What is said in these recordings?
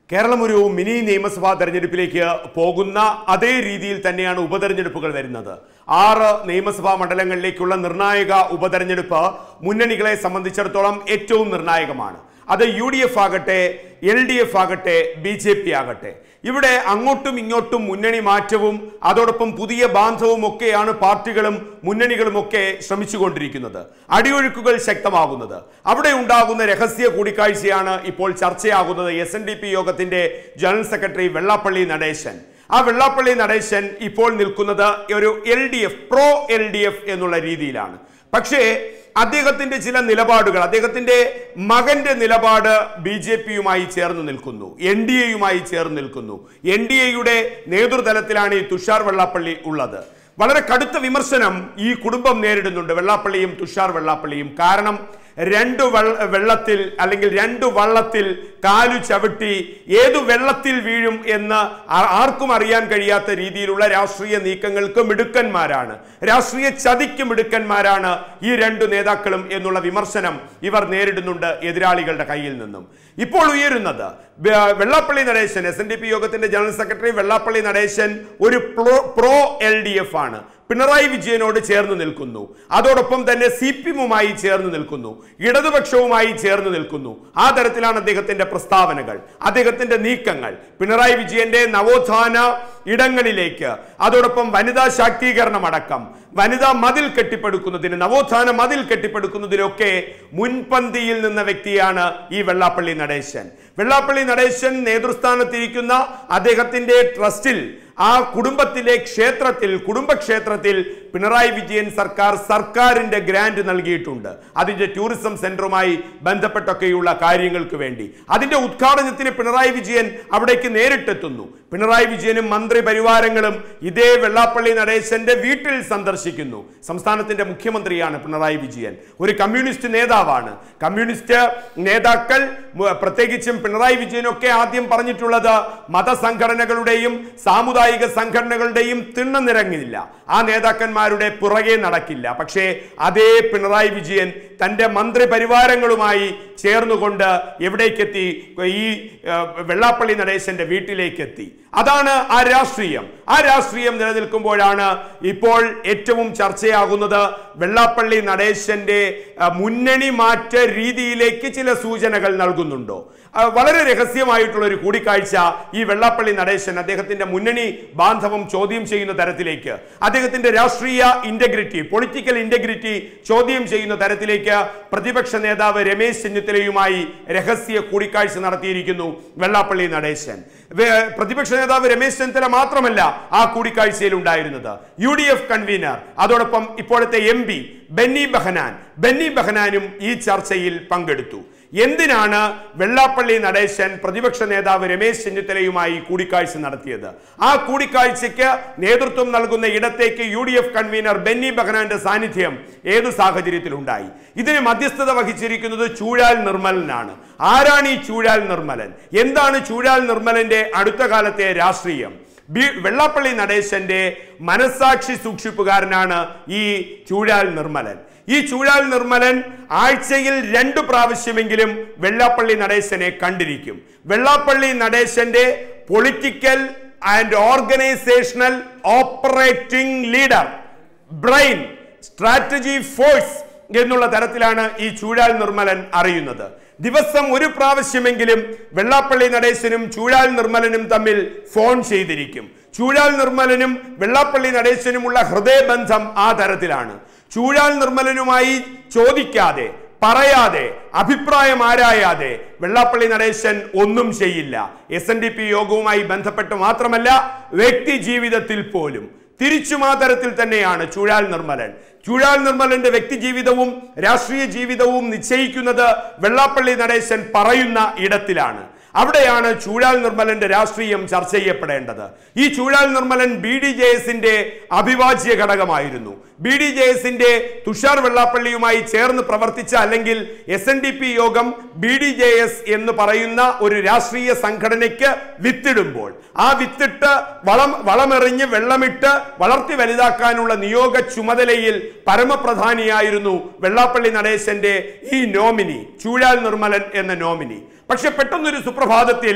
കേരളം ഒരു മിനി നിയമസഭാ തെരഞ്ഞെടുപ്പിലേക്ക് പോകുന്ന അതേ രീതിയിൽ തന്നെയാണ് ഉപതെരഞ്ഞെടുപ്പുകൾ വരുന്നത് ആറ് നിയമസഭാ മണ്ഡലങ്ങളിലേക്കുള്ള നിർണായക ഉപതെരഞ്ഞെടുപ്പ് മുന്നണികളെ സംബന്ധിച്ചിടത്തോളം ഏറ്റവും നിർണായകമാണ് അത് യു ഡി എഫ് ആകട്ടെ എൽ ഡി എഫ് ആകട്ടെ ബി ജെ പി ആകട്ടെ ഇവിടെ അങ്ങോട്ടും ഇങ്ങോട്ടും മുന്നണി മാറ്റവും അതോടൊപ്പം പുതിയ ബാന്ധവും ഒക്കെയാണ് പാർട്ടികളും മുന്നണികളും ഒക്കെ ശ്രമിച്ചുകൊണ്ടിരിക്കുന്നത് അടിയൊഴുക്കുകൾ ശക്തമാകുന്നത് അവിടെ ഉണ്ടാകുന്ന രഹസ്യ കൂടിക്കാഴ്ചയാണ് ഇപ്പോൾ ചർച്ചയാകുന്നത് എസ് എൻ ഡി പി യോഗത്തിന്റെ ജനറൽ സെക്രട്ടറി വെള്ളാപ്പള്ളി നടേശൻ ആ വെള്ളാപ്പള്ളി നടേശൻ ഇപ്പോൾ നിൽക്കുന്നത് ഒരു L D F pro L D F എന്നുള്ള രീതിയിലാണ് പക്ഷേ അദ്ദേഹത്തിന്റെ ചില നിലപാടുകൾ അദ്ദേഹത്തിന്റെ മകന്റെ നിലപാട് ബി ജെ പിയുമായി ചേർന്ന് നിൽക്കുന്നു എൻ ഡി എയുമായി ചേർന്ന് നിൽക്കുന്നു എൻ ഡി എയുടെ നേതൃതലത്തിലാണ് ഈ തുഷാർ വെള്ളാപ്പള്ളി ഉള്ളത് വളരെ കടുത്ത വിമർശനം ഈ കുടുംബം നേരിടുന്നുണ്ട് വെള്ളാപ്പള്ളിയും തുഷാർ വെള്ളാപ്പള്ളിയും കാരണം രണ്ടു വെള്ള വെള്ളത്തിൽ അല്ലെങ്കിൽ രണ്ടു വള്ളത്തിൽ കാലു ചവിട്ടി ഏതു വെള്ളത്തിൽ വീഴും എന്ന് ആ- ആർക്കും അറിയാൻ കഴിയാത്ത രീതിയിലുള്ള രാഷ്ട്രീയ നീക്കങ്ങൾക്ക് മിടുക്കന്മാരാണ് രാഷ്ട്രീയ ചതിക്ക് മിടുക്കന്മാരാണ് ഈ രണ്ടു നേതാക്കളും എന്നുള്ള വിമർശനം ഇവർ നേരിടുന്നുണ്ട് എതിരാളികളുടെ കയ്യിൽ നിന്നും ഇപ്പോൾ ഉയരുന്നത് വെ- Vellappally Natesan S N D P യോഗത്തിന്റെ ജനറൽ സെക്രട്ടറി വെള്ളാപ്പള്ളി നടേശൻ ഒരു pro- pro L D F ആണ് പിണറായി വിജയനോട് ചേർന്ന് നിൽക്കുന്നു അതോടൊപ്പം തന്നെ സി പി എമ്മുമായി ചേർന്ന് നിൽക്കുന്നു ഇടതുപക്ഷവുമായി ചേർന്ന് നിൽക്കുന്നു ആ തരത്തിലാണ് അദ്ദേഹത്തിന്റെ പ്രസ്താവനകൾ അദ്ദേഹത്തിന്റെ നീക്കങ്ങൾ പിണറായി വിജയന്റെ നവോത്ഥാന ഇടങ്ങളിലേക്ക് അതോടൊപ്പം വനിതാ ശാക്തീകരണം അടക്കം വനിതാ മതിൽ കെട്ടിപ്പടുക്കുന്നതിന് നവോത്ഥാന മതിൽ കെട്ടിപ്പടുക്കുന്നതിനൊക്കെ മുൻപന്തിയിൽ നിന്ന വ്യക്തിയാണ് ഈ വെള്ളാപ്പള്ളി നടേശൻ വെള്ളാപ്പള്ളി നടേശൻ നേതൃസ്ഥാനത്തിരിക്കുന്ന അദ്ദേഹത്തിന്റെ ട്രസ്റ്റിൽ ആ കുടുംബത്തിലെ ക്ഷേത്രത്തിൽ കുടുംബക്ഷേത്രത്തിൽ പിണറായി വിജയൻ സർക്കാർ സർക്കാരിന്റെ ഗ്രാന്റ് നൽകിയിട്ടുണ്ട് അതിന്റെ ടൂറിസം സെന്ററുമായി ബന്ധപ്പെട്ടൊക്കെയുള്ള കാര്യങ്ങൾക്ക് വേണ്ടി അതിന്റെ ഉദ്ഘാടനത്തിന് പിണറായി വിജയൻ അവിടേക്ക് നേരിട്ടെത്തുന്നു പിണറായി വിജയനും മന്ത്രി പരിവാരങ്ങളും ഇതേ വെള്ളാപ്പള്ളി നടേശന്റെ വീട്ടിൽ സന്ദർശിക്കുന്നു സംസ്ഥാനത്തിന്റെ മുഖ്യമന്ത്രിയാണ് പിണറായി വിജയൻ ഒരു കമ്മ്യൂണിസ്റ്റ് നേതാവാണ് കമ്മ്യൂണിസ്റ്റ് നേതാക്കൾ മു- പ്രത്യേകിച്ചും പിണറായി വിജയനൊക്കെ ആദ്യം പറഞ്ഞിട്ടുള്ളത് മതസംഘടനകളുടെയും സാമുദായിക സംഘടനകളുടെയും തിണ്ണനിറങ്ങില്ല ആ നേതാക്കന്മാരുടെ പുറകെ നടക്കില്ല പക്ഷേ അതേ പിണറായി വിജയൻ തന്റെ മന്ത്രി പരിവാരങ്ങളുമായി ചേർന്നുകൊണ്ട് എവിടേക്കെത്തി ഈ ആ, വെള്ളാപ്പള്ളി നടേശന്റെ വീട്ടിലേക്ക് എത്തി അതാണ് ആ രാഷ്ട്രീയം ആ രാഷ്ട്രീയം നിലനിൽക്കുമ്പോഴാണ് ഇപ്പോൾ ഏറ്റവും ചർച്ചയാകുന്നത് വെള്ളാപ്പള്ളി നടേശന്റെ ആ, മുന്നണി മാറ്റ രീതിയിലേക്ക് ചില സൂചനകൾ നൽകുന്നുണ്ടോ ആ, വളരെ രഹസ്യമായിട്ടുള്ള ഒരു കൂടിക്കാഴ്ച ഈ വെള്ളാപ്പള്ളി നടേശൻ അദ്ദേഹത്തിന്റെ മുന്നണി ബാന്ധവം ചോദ്യം ചെയ്യുന്ന തരത്തിലേക്ക് അദ്ദേഹത്തിന്റെ രാഷ്ട്രീയ ഇന്റഗ്രിറ്റി പൊളിറ്റിക്കൽ ഇന്റഗ്രിറ്റി ചോദ്യം ചെയ്യുന്ന തരത്തിലേക്ക് പ്രതിപക്ഷ നേതാവ് രമേശ് ചെന്നിത്തലയുമായി രഹസ്യ കൂടിക്കാഴ്ച നടത്തിയിരിക്കുന്നു വെള്ളാപ്പള്ളി നടേശൻ വേ- പ്രതിപക്ഷ നേതാവ് രമേശ് ചെന്നിത്തല മാത്രമല്ല ആ കൂടിക്കാഴ്ചയിൽ ഉണ്ടായിരുന്നത് യു ഡി എഫ് കൺവീനർ അതോടൊപ്പം ഇപ്പോഴത്തെ എം പി ബെന്നി ബെഹനാൻ ബെന്നി ബെഹനാനും ഈ ചർച്ചയിൽ പങ്കെടുത്തു എന്തിനാണ് വെള്ളാപ്പള്ളി നടേശൻ പ്രതിപക്ഷ നേതാവ് രമേശ് ചെന്നിത്തലയുമായി കൂടിക്കാഴ്ച നടത്തിയത് ആ കൂടിക്കാഴ്ചയ്ക്ക് നേതൃത്വം നൽകുന്ന ഇടത്തേക്ക് U D F convener Benny ബെഹനാന്റെ സാന്നിധ്യം ഏതു സാഹചര്യത്തിൽ ഉണ്ടായി ഇതിന് മധ്യസ്ഥത വഹിച്ചിരിക്കുന്നത് ചൂഴാൽ നിർമ്മലനാണ് ആരാണ് ഈ ചൂഴാൽ നിർമ്മലൻ എന്താണ് ചൂഴാൽ നിർമ്മലന്റെ അടുത്ത കാലത്തെ രാഷ്ട്രീയം ബി- വെള്ളാപ്പള്ളി നടേശന്റെ മനസാക്ഷി സൂക്ഷിപ്പുകാരനാണ് ഈ ചൂഴാൽ നിർമ്മലൻ ഈ ചൂഴാൽ നിർമ്മലൻ ആഴ്ചയിൽ രണ്ടു പ്രാവശ്യമെങ്കിലും വെള്ളാപ്പള്ളി നടേശനെ കണ്ടിരിക്കും വെള്ളാപ്പള്ളി നടേശന്റെ political and organisational operating leader brain strategy force എന്നുള്ള തരത്തിലാണ് ഈ ചൂഴാൽ നിർമ്മലൻ അറിയുന്നത് ദിവസം ഒരു പ്രാവശ്യമെങ്കിലും വെള്ളാപ്പള്ളി നടേശനും ചൂഴാൽ നിർമ്മലനും തമ്മിൽ ഫോൺ ചെയ്തിരിക്കും ചൂഴാൽ നിർമ്മലനും വെള്ളാപ്പള്ളി നടേശനുമുള്ള ഹൃദയബന്ധം ആ തരത്തിലാണ് ചൂഴാൽ നിർമ്മലനുമായി ചോദിക്കാതെ പറയാതെ അഭിപ്രായം ആരായാതെ വെള്ളാപ്പള്ളി നടേശൻ ഒന്നും ചെയ്യില്ല എസ് എൻ ഡി പി യോഗവുമായി ബന്ധപ്പെട്ട് മാത്രമല്ല വ്യക്തി ജീവിതത്തിൽ പോലും തിരിച്ചും ആ തരത്തിൽ തന്നെയാണ് ചൂഴാൽ നിർമ്മലൻ ചൂഴാൽ നിർമ്മലന്റെ വ്യക്തി ജീവിതവും രാഷ്ട്രീയ ജീവിതവും നിശ്ചയിക്കുന്നത് വെള്ളാപ്പള്ളി നടേശൻ പറയുന്ന ഇടത്തിലാണ് അവിടെയാണ് ചൂഴാൽ നിർമ്മലന്റെ രാഷ്ട്രീയം ചർച്ച ചെയ്യപ്പെടേണ്ടത് ഈ Choozhal Nirmalan B D J എസിന്റെ അവിഭാജ്യ ഘടകമായിരുന്നു ബി ഡി ജെ എസിന്റെ തുഷാർ വെള്ളാപ്പള്ളിയുമായി ചേർന്ന് പ്രവർത്തിച്ച അല്ലെങ്കിൽ എസ് എൻ ഡി പി യോഗം ബി ഡി ജെ എസ് എന്ന് പറയുന്ന ഒരു രാഷ്ട്രീയ സംഘടനയ്ക്ക് വിത്തിടുമ്പോൾ ആ വിത്തിട്ട് വളം വളമെറിഞ്ഞ് വെള്ളമിട്ട് വളർത്തി വലുതാക്കാനുള്ള നിയോഗ ചുമതലയിൽ പരമപ്രധാനിയായിരുന്നു വെള്ളാപ്പള്ളി നടേശന്റെ ഈ നോമിനി ചൂഴാൽ നിർമ്മലൻ എന്ന നോമിനി പക്ഷെ പെട്ടെന്നൊരു സുപ്രഭാതത്തിൽ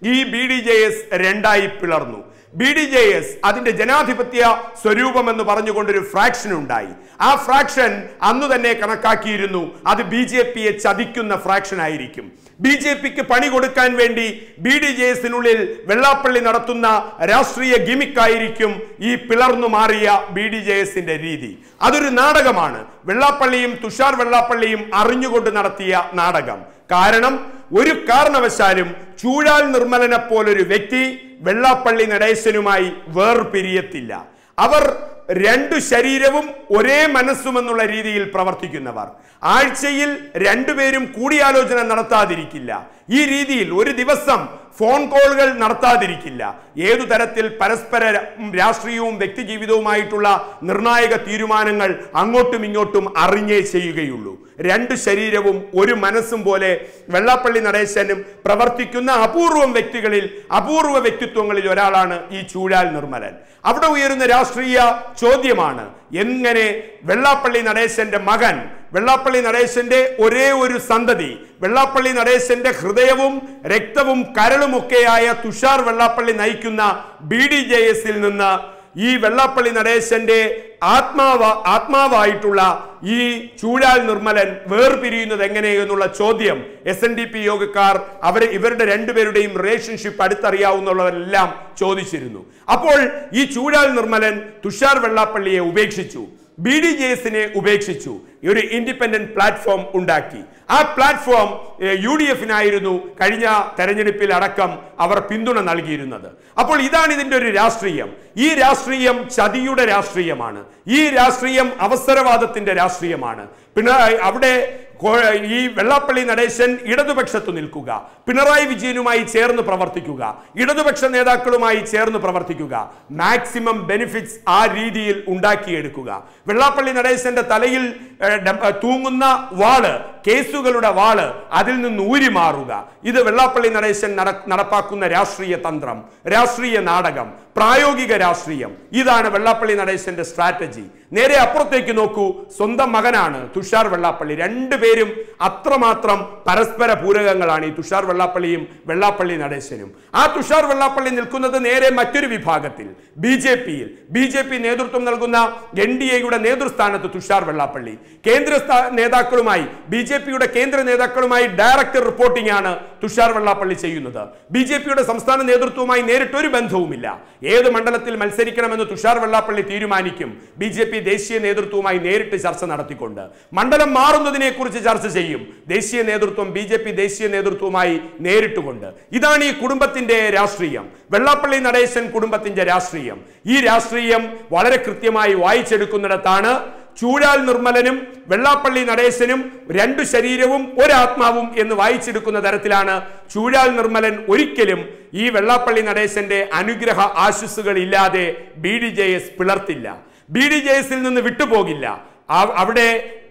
ഈ ബി ഡി ജെ എസ് രണ്ടായി പിളർന്നു ബി ഡി ജെ എസ് അതിന്റെ ജനാധിപത്യ സ്വരൂപം എന്ന് പറഞ്ഞുകൊണ്ടൊരു ഫ്രാക്ഷൻ ഉണ്ടായി ആ ഫ്രാക്ഷൻ അന്നു തന്നെ കണക്കാക്കിയിരുന്നു അത് ബി ജെ പിയെ ചതിക്കുന്ന ഫ്രാക്ഷൻ ആയിരിക്കും ബി ജെ പിക്ക് പണി കൊടുക്കാൻ വേണ്ടി ബി ഡി ജെ എസിനുള്ളിൽ വെള്ളാപ്പള്ളി നടത്തുന്ന രാഷ്ട്രീയ ഗിമിക്കായിരിക്കും ഈ പിളർന്നു മാറിയ ബി ഡി ജെ എസിന്റെ രീതി അതൊരു നാടകമാണ് വെള്ളാപ്പള്ളിയും തുഷാർ വെള്ളാപ്പള്ളിയും അറിഞ്ഞുകൊണ്ട് നടത്തിയ നാടകം കാരണം ഒരു കാരണവശാലും ചൂഴാൽ നിർമ്മലനെ പോലൊരു വ്യക്തി വെള്ളാപ്പള്ളി നടേശനുമായി വേർപിരിയത്തില്ല അവർ രണ്ടു ശരീരവും ഒരേ മനസ്സുമെന്നുള്ള രീതിയിൽ പ്രവർത്തിക്കുന്നവർ ആഴ്ചയിൽ രണ്ടുപേരും കൂടിയാലോചന നടത്താതിരിക്കില്ല ഈ രീതിയിൽ ഒരു ദിവസം ഫോൺ കോളുകൾ നടത്താതിരിക്കില്ല ഏതു തരത്തിൽ പരസ്പര ര- രാഷ്ട്രീയവും വ്യക്തിജീവിതവുമായിട്ടുള്ള നിർണായക തീരുമാനങ്ങൾ അങ്ങോട്ടും ഇങ്ങോട്ടും അറിഞ്ഞേ ചെയ്യുകയുള്ളൂ രണ്ട് ശരീരവും ഒരു മനസ്സും പോലെ വെള്ളാപ്പള്ളി നടേശനും പ്രവർത്തിക്കുന്ന അപൂർവം വ്യക്തികളിൽ അപൂർവ വ്യക്തിത്വങ്ങളിൽ ഒരാളാണ് ഈ ചൂഴാൽ നിർമ്മലൻ അവിടെ ഉയരുന്ന രാഷ്ട്രീയ ചോദ്യമാണ് എങ്ങനെ വെള്ളാപ്പള്ളി നടേശന്റെ മകൻ വെള്ളാപ്പള്ളി നടേശന്റെ ഒരേ ഒരു സന്തതി വെള്ളാപ്പള്ളി നടേശന്റെ ഹൃദയവും രക്തവും കരളുമൊക്കെയായ തുഷാർ വെള്ളാപ്പള്ളി നയിക്കുന്ന ബി ഡി ജെ എസിൽ നിന്ന് ഈ വെള്ളാപ്പള്ളി നടേശന്റെ ആത്മാവ ആത്മാവായിട്ടുള്ള ഈ ചൂഴാൽ നിർമ്മലൻ വേർപിരിയുന്നത് എങ്ങനെ എന്നുള്ള ചോദ്യം എസ് എൻ ഡി പി യോഗക്കാർ അവർ ഇവരുടെ രണ്ടുപേരുടെയും റിലേഷൻഷിപ്പ് അടുത്തറിയാവുന്നവരെല്ലാം ചോദിച്ചിരുന്നു അപ്പോൾ ഈ ചൂഴാൽ നിർമ്മലൻ തുഷാർ വെള്ളാപ്പള്ളിയെ ഉപേക്ഷിച്ചു ബി ഡി ജെ എസിനെ ഉപേക്ഷിച്ചു ഒരു ഇൻഡിപെൻഡന്റ് പ്ലാറ്റ്ഫോം ഉണ്ടാക്കി ആ പ്ലാറ്റ്ഫോം യു ഡി എഫിനായിരുന്നു കഴിഞ്ഞ തെരഞ്ഞെടുപ്പിൽ അടക്കം അവർ പിന്തുണ നൽകിയിരുന്നത് അപ്പോൾ ഇതാണ് ഇതിന്റെ ഒരു രാഷ്ട്രീയം ഈ രാഷ്ട്രീയം ചതിയുടെ രാഷ്ട്രീയമാണ് ഈ രാഷ്ട്രീയം അവസരവാദത്തിന്റെ രാഷ്ട്രീയമാണ് പിണറായി അവിടെ കോ- ഈ വെള്ളാപ്പള്ളി നടേശൻ ഇടതുപക്ഷത്തു നിൽക്കുക പിണറായി വിജയനുമായി ചേർന്ന് പ്രവർത്തിക്കുക ഇടതുപക്ഷ നേതാക്കളുമായി ചേർന്ന് പ്രവർത്തിക്കുക മാക്സിമം ബെനിഫിറ്റ്സ് ആ രീതിയിൽ ഉണ്ടാക്കിയെടുക്കുക വെള്ളാപ്പള്ളി നടേശന്റെ തലയിൽ ഏഹ്, ഡം- ഏഹ്, തൂങ്ങുന്ന വാള് കേസുകളുടെ വാള് അതിൽ നിന്ന് ഊരി മാറുക ഇത് വെള്ളാപ്പള്ളി നടേശൻ നട- നടപ്പാക്കുന്ന രാഷ്ട്രീയ തന്ത്രം രാഷ്ട്രീയ നാടകം പ്രായോഗിക രാഷ്ട്രീയം ഇതാണ് വെള്ളാപ്പള്ളി നടേശന്റെ സ്ട്രാറ്റജി നേരെ അപ്പുറത്തേക്ക് നോക്കൂ സ്വന്തം മകനാണ് തുഷാർ വെള്ളാപ്പള്ളി രണ്ടുപേരും അത്രമാത്രം പരസ്പര പൂരകങ്ങളാണ് ഈ തുഷാർ വെള്ളാപ്പള്ളിയും വെള്ളാപ്പള്ളി നടേശനും ആ തുഷാർ വെള്ളാപ്പള്ളി നിൽക്കുന്നത് നേരെ മറ്റൊരു വിഭാഗത്തിൽ ബി ജെ പിയിൽ ബി ജെ പി നേതൃത്വം നൽകുന്ന എൻ ഡി എയുടെ നേതൃസ്ഥാനത്ത് തുഷാർ വെള്ളാപ്പള്ളി കേന്ദ്ര സ്ഥാ- നേതാക്കളുമായി ബി ജെ പിയുടെ കേന്ദ്ര നേതാക്കളുമായി ഡയറക്റ്റ് റിപ്പോർട്ടിംഗ് ആണ് തുഷാർ വെള്ളാപ്പള്ളി ചെയ്യുന്നത് ബി ജെ പിയുടെ സംസ്ഥാന നേതൃത്വവുമായി നേരിട്ടൊരു ബന്ധവുമില്ല ഏത് മണ്ഡലത്തിൽ മത്സരിക്കണമെന്ന് തുഷാർ വെള്ളാപ്പള്ളി തീരുമാനിക്കും ബി ജെ പി ദേശീയ നേതൃത്വവുമായി നേരിട്ട് ചർച്ച നടത്തിക്കൊണ്ട് മണ്ഡലം മാറുന്നതിനെ കുറിച്ച് ചർച്ച ചെയ്യും ദേശീയ നേതൃത്വം ബി ജെ പി ദേശീയ നേതൃത്വവുമായി നേരിട്ടുകൊണ്ട് ഇതാണ് ഈ കുടുംബത്തിന്റെ രാഷ്ട്രീയം വെള്ളാപ്പള്ളി നടേശൻ കുടുംബത്തിന്റെ രാഷ്ട്രീയം ഈ രാഷ്ട്രീയം വളരെ കൃത്യമായി വായിച്ചെടുക്കുന്നിടത്താണ് ചൂഴാൽ നിർമ്മലനും വെള്ളാപ്പള്ളി നടേശനും രണ്ടു ശരീരവും ഒരാത്മാവും എന്ന് വായിച്ചെടുക്കുന്ന തരത്തിലാണ് ചൂഴാൽ നിർമ്മലൻ ഒരിക്കലും ഈ വെള്ളാപ്പള്ളി നടേശന്റെ അനുഗ്രഹ ആശുസുകൾ ഇല്ലാതെ ബി ഡി ജെ എസ് പിളർത്തില്ല ബി ഡി ജെ എസിൽ നിന്ന് വിട്ടുപോകില്ല ആ- അവിടെ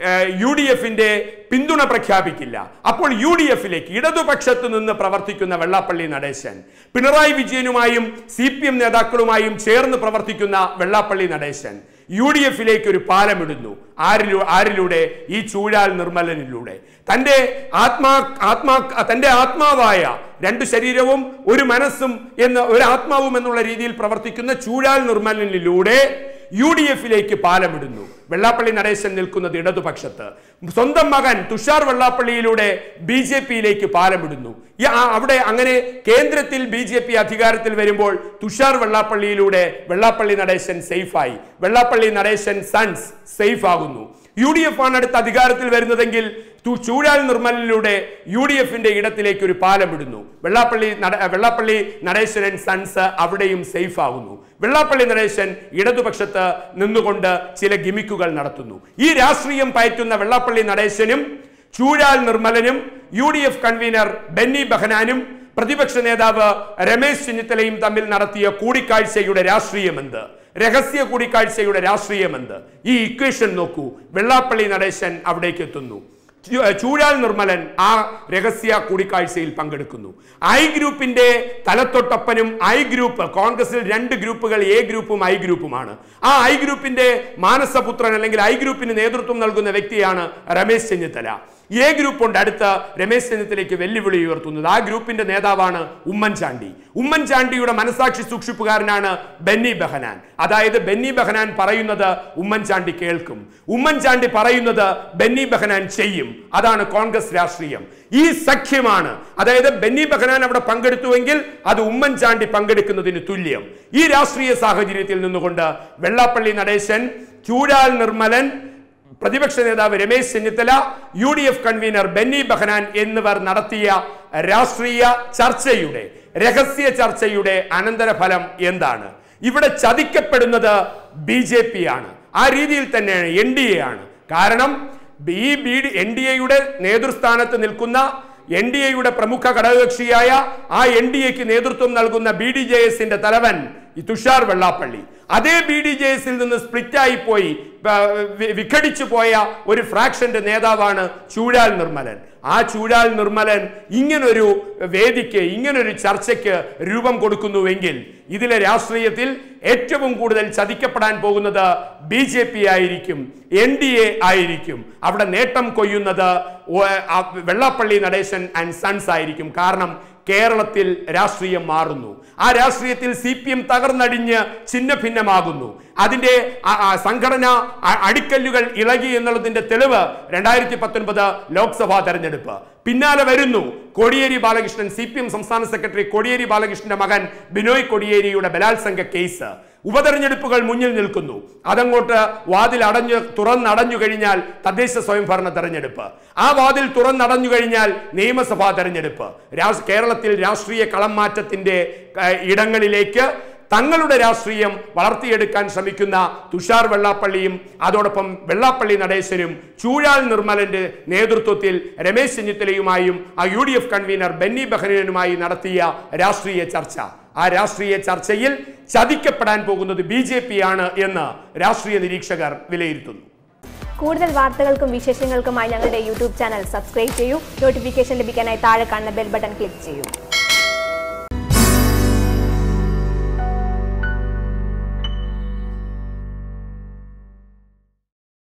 യു ഡി എഫിന്റെ പിന്തുണ പ്രഖ്യാപിക്കില്ല അപ്പോൾ യു ഡി എഫിലേക്ക് ഇടതുപക്ഷത്ത് നിന്ന് പ്രവർത്തിക്കുന്ന വെള്ളാപ്പള്ളി നടേശൻ പിണറായി വിജയനുമായും സി പി എം നേതാക്കളുമായും ചേർന്ന് പ്രവർത്തിക്കുന്ന വെള്ളാപ്പള്ളി നടേശൻ യു ഡി എഫിലേക്ക് ഒരു പാലമിടുന്നു ആരിലൂ ആരിലൂടെ ഈ ചൂഴാൽ നിർമ്മലനിലൂടെ തന്റെ ആത്മാ ആത്മാ തന്റെ ആത്മാവായ രണ്ട് ശരീരവും ഒരു മനസ്സും എന്ന ഒരു ആത്മാവും എന്നുള്ള രീതിയിൽ പ്രവർത്തിക്കുന്ന ചൂഴാൽ നിർമ്മലനിലൂടെ യു ഡി എഫിലേക്ക് പാലമിടുന്നു വെള്ളാപ്പള്ളി നടേശൻ നിൽക്കുന്നത് ഇടതുപക്ഷത്ത് സ്വന്തം മകൻ തുഷാർ വെള്ളാപ്പള്ളിയിലൂടെ ബി ജെ പിയിലേക്ക് പാലമിടുന്നു ഈ ആ- അവിടെ അങ്ങനെ കേന്ദ്രത്തിൽ ബി ജെ പി അധികാരത്തിൽ വരുമ്പോൾ തുഷാർ വെള്ളാപ്പള്ളിയിലൂടെ വെള്ളാപ്പള്ളി നടേശൻ സേഫായി വെള്ളാപ്പള്ളി നടേശൻ സൺസ് സേഫ് ആകുന്നു യു ഡി എഫ് ആണ് അടുത്ത അധികാരത്തിൽ വരുന്നതെങ്കിൽ തു- ചൂഴാൽ നിർമ്മലിലൂടെ യു ഡി എഫിന്റെ ഇടത്തിലേക്ക് ഒരു പാലം ഇടുന്നു വെള്ളാപ്പള്ളി നട- വെള്ളാപ്പള്ളി നടേശൻ സൺസ് അവിടെയും സേഫ് ആകുന്നു വെള്ളാപ്പള്ളി നടേശൻ ഇടതുപക്ഷത്ത് നിന്നുകൊണ്ട് ചില ഗിമിക്കുകൾ നടത്തുന്നു ഈ രാഷ്ട്രീയം പയറ്റുന്ന വെള്ളാപ്പള്ളി നടേശനും ചൂഴാൽ നിർമ്മലനും U D F convener Benny ബഹനാനും പ്രതിപക്ഷ നേതാവ് രമേശ് ചെന്നിത്തലയും തമ്മിൽ നടത്തിയ കൂടിക്കാഴ്ചയുടെ രാഷ്ട്രീയമെന്ത് രഹസ്യ കൂടിക്കാഴ്ചയുടെ രാഷ്ട്രീയമെന്ത് ഈ ഇക്വേഷൻ നോക്കൂ വെള്ളാപ്പള്ളി നടേശൻ അവിടേക്ക് എത്തുന്നു ചു- ചൂഴാൽ നിർമ്മലൻ ആ രഹസ്യ കൂടിക്കാഴ്ചയിൽ പങ്കെടുക്കുന്നു ഐ ഗ്രൂപ്പിന്റെ തലത്തൊട്ടപ്പനും ഐ ഗ്രൂപ്പ് കോൺഗ്രസിൽ രണ്ട് ഗ്രൂപ്പുകൾ എ ഗ്രൂപ്പും ഐ ഗ്രൂപ്പുമാണ് ആ ഐ ഗ്രൂപ്പിന്റെ മാനസപുത്രൻ അല്ലെങ്കിൽ ഐ ഗ്രൂപ്പിന് നേതൃത്വം നൽകുന്ന വ്യക്തിയാണ് രമേശ് ചെന്നിത്തല എ ഗ്രൂപ്പ് ഉണ്ട് അടുത്ത രമേശ് ചെന്നിത്തലയ്ക്ക് വെല്ലുവിളി ഉയർത്തുന്നത് ആ ഗ്രൂപ്പിന്റെ നേതാവാണ് ഉമ്മൻചാണ്ടി ഉമ്മൻചാണ്ടിയുടെ മനസാക്ഷി സൂക്ഷിപ്പുകാരനാണ് ബെന്നി ബെഹനാൻ അതായത് ബെന്നി ബെഹനാൻ പറയുന്നത് ഉമ്മൻചാണ്ടി കേൾക്കും ഉമ്മൻചാണ്ടി പറയുന്നത് ബെന്നി ബെഹനാൻ ചെയ്യും അതാണ് കോൺഗ്രസ് രാഷ്ട്രീയം ഈ സഖ്യമാണ് അതായത് ബെന്നി ബെഹനാൻ അവിടെ പങ്കെടുത്തുവെങ്കിൽ അത് ഉമ്മൻചാണ്ടി പങ്കെടുക്കുന്നതിന് തുല്യം ഈ രാഷ്ട്രീയ സാഹചര്യത്തിൽ നിന്നുകൊണ്ട് വെള്ളാപ്പള്ളി നടേശൻ ചൂടാൽ നിർമ്മലൻ പ്രതിപക്ഷ നേതാവ് Ramesh Chennithala U D F convener Benny Behanan എന്നിവർ നടത്തിയ രാഷ്ട്രീയ ചർച്ചയുടെ രഹസ്യ ചർച്ചയുടെ അനന്തരഫലം എന്താണ് ഇവിടെ ചതിക്കപ്പെടുന്നത് ബി ജെ പി ആണ് ആ രീതിയിൽ തന്നെയാണ് എൻ ഡി എ ആണ് കാരണം ഈ ബി ഡി എൻ ഡി എയുടെ നേതൃസ്ഥാനത്ത് നിൽക്കുന്ന എൻ ഡി എയുടെ പ്രമുഖ ഘടകകക്ഷിയായ ആ എൻ ഡി എക്ക് നേതൃത്വം നൽകുന്ന ബി ഡി ജെ എസിന്റെ തലവൻ ഈ തുഷാർ വെള്ളാപ്പള്ളി അതേ ബി ഡി ജെ എസിൽ നിന്ന് സ്പ്ലിറ്റായി പോയി ആ, വി- വിഘടിച്ചു പോയ ഒരു ഫ്രാക്ഷന്റെ നേതാവാണ് ചൂഴാൽ നിർമ്മലൻ ആ ചൂഴാൽ നിർമ്മലൻ ഇങ്ങനൊരു വേദിക്ക് ഇങ്ങനൊരു ചർച്ചയ്ക്ക് രൂപം കൊടുക്കുന്നുവെങ്കിൽ ഇതിലെ രാഷ്ട്രീയത്തിൽ ഏറ്റവും കൂടുതൽ ചതിക്കപ്പെടാൻ പോകുന്നത് ബി ജെ പി ആയിരിക്കും എൻ ഡി എ ആയിരിക്കും അവിടെ നേട്ടം കൊയ്യുന്നത് ഓ- ആ വെള്ളാപ്പള്ളി നടേശൻ ആൻഡ് സൺസ് ആയിരിക്കും കാരണം കേരളത്തിൽ രാഷ്ട്രീയം മാറുന്നു ആ രാഷ്ട്രീയത്തിൽ സി പി എം തകർന്നടിഞ്ഞ് ഛിന്ന ഭിന്നമാകുന്നു അതിന്റെ ആ- ആ സംഘടന അ- അടിക്കല്ലുകൾ ഇളകി എന്നുള്ളതിന്റെ തെളിവ് രണ്ടായിരത്തി പത്തൊൻപത് ലോക്സഭാ തെരഞ്ഞെടുപ്പ് പിന്നാലെ വരുന്നു Kodiyeri Balakrishnan C P M സംസ്ഥാന സെക്രട്ടറി കോടിയേരി ബാലകൃഷ്ണന്റെ മകൻ ബിനോയ് കോടിയേരിയുടെ ബലാത്സംഗ കേസ് ഉപതെരഞ്ഞെടുപ്പുകൾ മുന്നിൽ നിൽക്കുന്നു അതങ്ങോട്ട് വാതിൽ അടഞ്ഞു തുറന്നടഞ്ഞു കഴിഞ്ഞാൽ തദ്ദേശ സ്വയംഭരണ തെരഞ്ഞെടുപ്പ് ആ വാതിൽ തുറന്നടഞ്ഞു കഴിഞ്ഞാൽ നിയമസഭാ തെരഞ്ഞെടുപ്പ് രാഷ്- കേരളത്തിൽ രാഷ്ട്രീയ കളം മാറ്റത്തിന്റെ ഏഹ്, ഇടങ്ങളിലേക്ക് തങ്ങളുടെ രാഷ്ട്രീയം വളർത്തിയെടുക്കാൻ ശ്രമിക്കുന്ന തുഷാർ വെള്ളാപ്പള്ളിയും അതോടൊപ്പം വെള്ളാപ്പള്ളി നടേശനും ചൂഴാൽ നിർമ്മലന്റെ നേതൃത്വത്തിൽ രമേശ് ചെന്നിത്തലയുമായും ആ U D F convener Benny ബെഹ്റനുമായി നടത്തിയ രാഷ്ട്രീയ ചർച്ച ആ രാഷ്ട്രീയ ചർച്ചയിൽ ചതിക്കപ്പെടാൻ പോകുന്നത് ബി ജെ പി ആണ് എന്ന് രാഷ്ട്രീയ നിരീക്ഷകർ വിലയിരുത്തുന്നു കൂടുതൽ വാർത്തകൾക്കും വിശേഷങ്ങൾക്കുമായി ഞങ്ങളുടെ യൂട്യൂബ് ചാനൽ സബ്സ്ക്രൈബ് ചെയ്യൂ നോട്ടിഫിക്കേഷൻ ലഭിക്കാനായി താഴെ കാണുന്ന ബെൽ ബട്ടൺ ക്ലിക്ക് ചെയ്യൂ